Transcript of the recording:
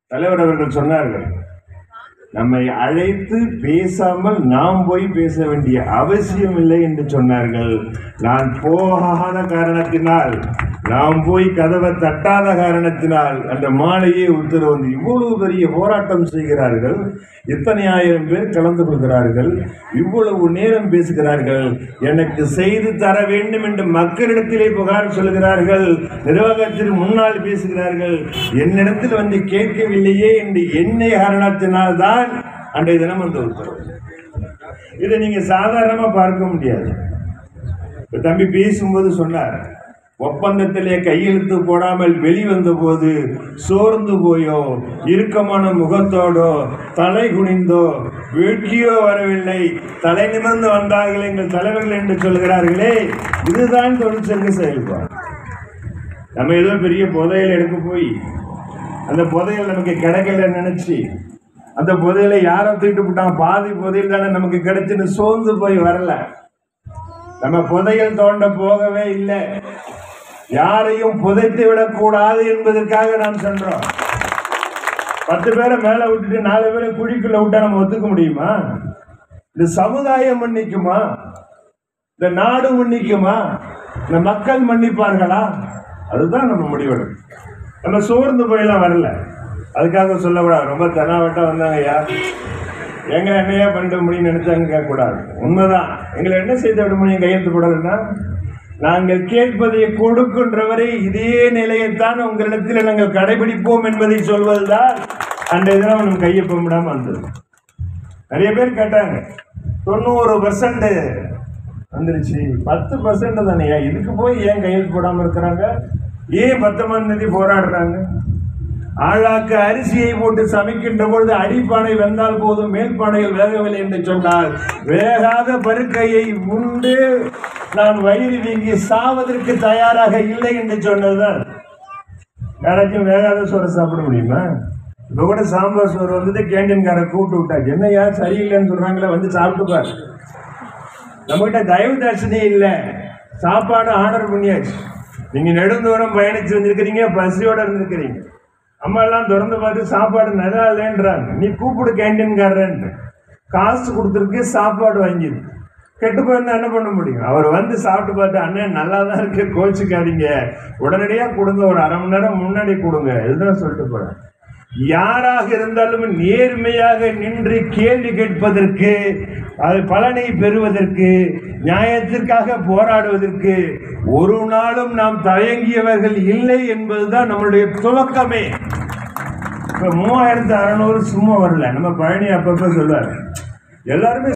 தலைவர் அவர்கள் சொன்னார்கள் நம்மை அழைத்து பேசாமல் நாம் போய் பேச வேண்டிய அவசியம் இல்லை என்று சொன்னார்கள் நான் போகாத காரணத்தினால் நாம் போய் கதவை தட்டாத காரணத்தினால் அந்த மாலையே உத்தரவு வந்து இவ்வளவு பெரிய போராட்டம் செய்கிறார்கள் இத்தனை ஆயிரம் பேர் கலந்து கொள்கிறார்கள் இவ்வளவு நேரம் பேசுகிறார்கள் எனக்கு செய்து தர வேண்டும் என்று மக்களிடத்திலே புகார் சொல்கிறார்கள் நிர்வாகத்தில் முன்னால் பேசுகிறார்கள் என்னிடத்தில் வந்து கேட்கவில்லையே என்று எண்ணெய் காரணத்தினால் தான் அன்றைய தினம் அந்த உத்தரவு இதை நீங்க சாதாரணமா பார்க்க முடியாது இப்ப தம்பி பேசும்போது சொன்னார் ஒப்பந்தத்திலே கையெழுத்து போடாமல் வெளிவந்த போது சோர்ந்து போயோ இறுக்கமான முகத்தோடோ தலை குனிந்தோ வீழ்ச்சியோ வரவில்லை தலை நிமிர்ந்து வந்தார்கள் எங்கள் தலைவர்கள் என்று சொல்கிறார்களே இதுதான் தொழிற்சங்க செயல்பாடு நம்ம ஏதோ பெரிய புதையல் எடுக்க போய் அந்த புதையல் நமக்கு கிடைக்கல நினைச்சு அந்த புதையலை யாரோ தூக்கிட்டு போட்டான் பாதி புதையல் தானே நமக்கு கிடைச்சுன்னு சோர்ந்து போய் வரல நம்ம புதையல் தோண்ட போகவே இல்லை யாரையும் புதைத்து விடக்கூடாது என்பதற்காக நாம் சென்றோம் பத்து பேரை மேல விட்டுட்டு நாலு பேரை குழிக்குள்ள விட்டா நம்ம ஒத்துக்க முடியுமா இந்த சமுதாயம் மன்னிக்குமா இந்த நாடு மன்னிக்குமா இந்த மக்கள் மன்னிப்பார்களா அதுதான் நம்ம முடிவெடுக்கும் நம்ம சோர்ந்து போயெல்லாம் வரல அதுக்காக சொல்லக்கூடாது ரொம்ப தெனாவட்டா வந்தாங்க யார் எங்க என்னையா பண்ணிட முடியும்னு நினைச்சாங்க கேட்கக்கூடாது உண்மைதான் எங்களை என்ன செய்து விட முடியும் கையெழுத்து போடலன்னா நாங்கள் கேட்பதை கொடுக்கின்றவரை இதே நிலையைத்தான் உங்களிடத்தில் நாங்கள் கடைபிடிப்போம் என்பதை சொல்வதுதான் அன்றைய தினம் நம் கையொப்பம் விடாம வந்தது நிறைய பேர் கேட்டாங்க தொண்ணூறு பர்சன்ட் வந்துருச்சு பத்து பர்சன்ட் தானேயா இதுக்கு போய் ஏன் கையெழுத்து போடாம இருக்கிறாங்க ஏன் பத்தொன்பதாம் தேதி போராடுறாங்க ஆழாக்கு அரிசியை போட்டு சமைக்கின்ற பொழுது அடிப்பானை வெந்தால் போதும் மேல்பானையில் வேகவில்லை என்று சொன்னால் வேகாத பருக்கையை உண்டு நான் வயிறு வீங்கி சாவதற்கு தயாராக இல்லை என்று சொன்னதுதான் யாராச்சும் வேகாத சோறு சாப்பிட முடியுமா இப்ப கூட சாம்பார் சோறு வந்து கேண்டீன்கார கூப்பிட்டு விட்டாச்சு என்னையா சரியில்லைன்னு சொல்றாங்களே வந்து சாப்பிட்டு பாரு நம்மகிட்ட தயவு தர்ஷனே இல்லை சாப்பாடு ஆர்டர் பண்ணியாச்சு நீங்க நெடுந்தூரம் பயணிச்சு வந்திருக்கிறீங்க பசியோட இருந்திருக்கிறீங்க அம்மா எல்லாம் திறந்து பார்த்து சாப்பாடு நல்லா இல்லைன்றாங்க நீ கூப்பிடு கேண்டீன்காரன்ட்டு காசு கொடுத்துருக்கு சாப்பாடு வாங்கியிருக்கு கெட்டு போயிருந்தா என்ன பண்ண முடியும் அவர் வந்து சாப்பிட்டு பார்த்து அண்ணன் நல்லா தான் இருக்கு கோச்சுக்காதீங்க உடனடியாக கொடுங்க ஒரு அரை மணி நேரம் முன்னாடி கொடுங்க இதுதான் சொல்லிட்டு போறேன் யாராக இருந்தாலும் நேர்மையாக நின்று கேள்வி கேட்பதற்கு அது பலனை பெறுவதற்கு நியாயத்திற்காக போராடுவதற்கு ஒரு நாளும் நாம் தயங்கியவர்கள் இல்லை என்பதுதான் நம்மளுடைய துவக்கமே இப்ப மூவாயிரத்து அறநூறு சும்மா வரல நம்ம பழனி அப்பப்ப சொல்லுவார் எல்லாருமே